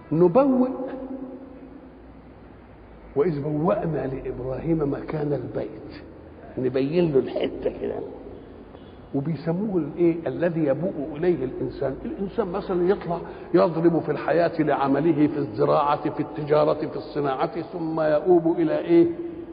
نبوئ وإذ بوأنا لإبراهيم مكان البيت نبين له الحتة كده وبيسموه الايه الذي يبوء اليه الانسان الانسان مثلا يطلع يضرب في الحياه لعمله في الزراعه في التجاره في الصناعه ثم يؤوب الى ايه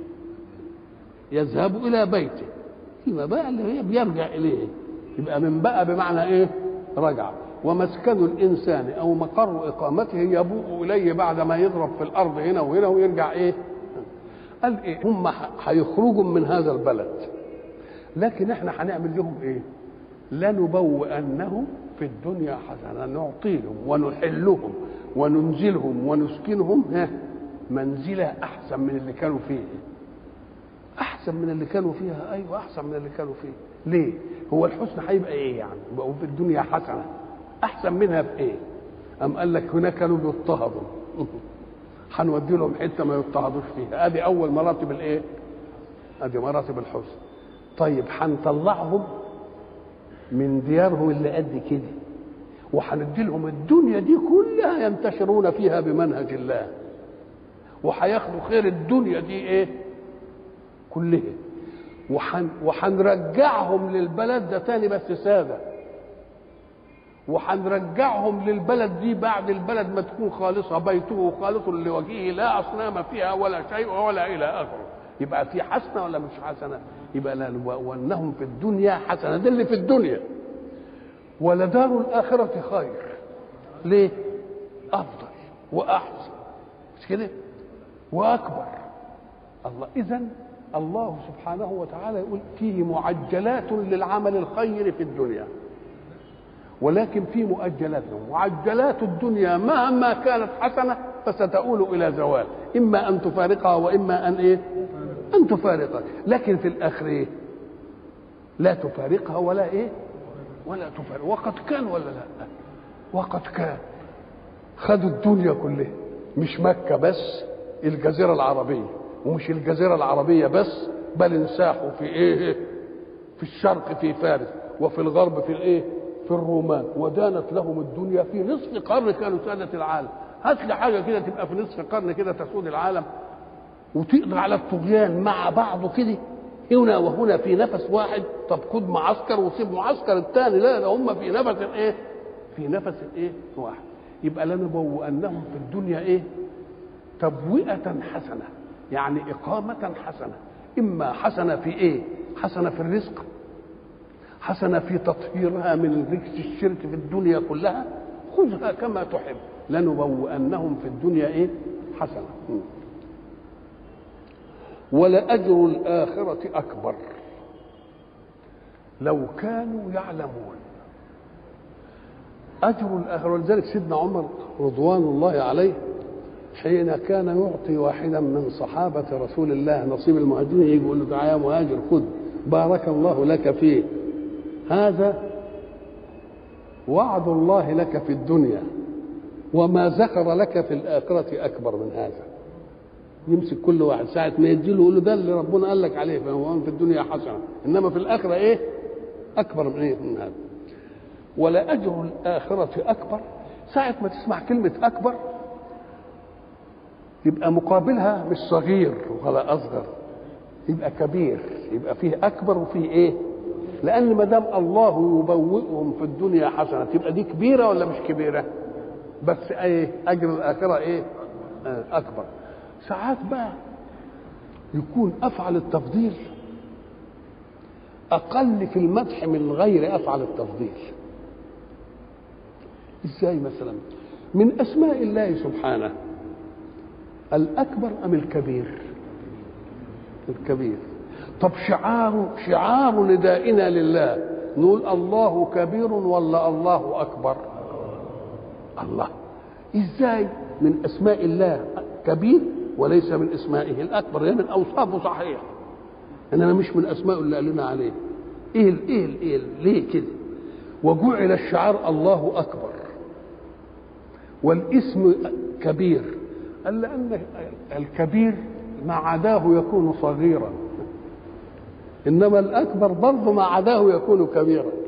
يذهب الى بيته فيما بقى اللي هي بيرجع اليه يبقى من بقى بمعنى ايه رجع ومسكن الانسان او مقر اقامته يبوء اليه بعد ما يضرب في الارض هنا وهنا ويرجع ايه قال ايه هم هيخرجوا من هذا البلد لكن احنا هنعمل لهم ايه لنبوئنهم في الدنيا حسنة نعطيهم ونحلهم وننزلهم ونسكنهم ها منزلة أحسن من اللي كانوا فيه أحسن من اللي كانوا فيها أيوة أحسن من اللي كانوا فيه ليه هو الحسن هيبقى إيه يعني بقوا في الدنيا حسنة أحسن منها في إيه أم قال لك هناك كانوا بيضطهدوا هنودي لهم حتة ما يضطهدوش فيها هذه أول مراتب الإيه هذه مراتب الحسن طيب هنطلعهم من ديارهم اللي قد كده وهندي لهم الدنيا دي كلها ينتشرون فيها بمنهج الله وهياخدوا خير الدنيا دي ايه كلها وحن وهنرجعهم للبلد ده تاني بس ساده وهنرجعهم للبلد دي بعد البلد ما تكون خالصه بيته خالص لوجهه لا اصنام فيها ولا شيء ولا الى اخره يبقى في حسنه ولا مش حسنه يبقى لنبوأنهم في الدنيا حسنه ده اللي في الدنيا ولدار الاخره خير ليه افضل واحسن مش كده واكبر الله اذا الله سبحانه وتعالى يقول فيه معجلات للعمل الخير في الدنيا ولكن في مؤجلات معجلات الدنيا مهما كانت حسنه فستؤول الى زوال اما ان تفارقها واما ان ايه ان تفارقها لكن في الاخر ايه لا تفارقها ولا ايه ولا تفارق وقد كان ولا لا وقد كان خدوا الدنيا كلها مش مكة بس الجزيرة العربية ومش الجزيرة العربية بس بل انساحوا في ايه في الشرق في فارس وفي الغرب في الايه في الرومان ودانت لهم الدنيا في نصف قرن كانوا سادة العالم هات لي حاجة كده تبقى في نصف قرن كده تسود العالم وتقضي على الطغيان مع بعضه كده هنا وهنا في نفس واحد طب خد معسكر وسيب معسكر الثاني لا ده هم في نفس ايه في نفس ايه واحد يبقى لنبوأنهم في الدنيا ايه تبوئة حسنة يعني إقامة حسنة إما حسنة في إيه؟ حسنة في الرزق حسنة في تطهيرها من ركس الشرك في الدنيا كلها خذها كما تحب لنبوأنهم في الدنيا إيه؟ حسنة ولأجر الآخرة أكبر لو كانوا يعلمون أجر الآخرة ولذلك سيدنا عمر رضوان الله عليه حين كان يعطي واحدا من صحابة رسول الله نصيب المهاجرين يجي يقول له تعالى يا مهاجر خذ بارك الله لك فيه هذا وعد الله لك في الدنيا وما ذكر لك في الآخرة أكبر من هذا يمسك كل واحد ساعة ما يديله يقول له ده اللي ربنا قال لك عليه فهو في الدنيا حسنة إنما في الآخرة إيه أكبر من إيه من هذا ولأجر الآخرة أكبر ساعة ما تسمع كلمة أكبر يبقى مقابلها مش صغير ولا اصغر يبقى كبير يبقى فيه اكبر وفيه ايه لان ما دام الله يبوئهم في الدنيا حسنه تبقى دي كبيره ولا مش كبيره بس ايه اجر الاخره ايه آه اكبر ساعات بقى يكون افعل التفضيل اقل في المدح من غير افعل التفضيل ازاي مثلا من اسماء الله سبحانه الأكبر أم الكبير الكبير طب شعار شعار ندائنا لله نقول الله كبير ولا الله أكبر الله إزاي من أسماء الله كبير وليس من اسمائه الأكبر هي من أوصافه صحيح إنما مش من أسمائه اللي قال لنا عليه إيه ال إيه ال إيه ال ليه كده وجعل الشعار الله أكبر والاسم كبير قال لأن الكبير ما عداه يكون صغيرا إنما الأكبر برضه ما عداه يكون كبيرا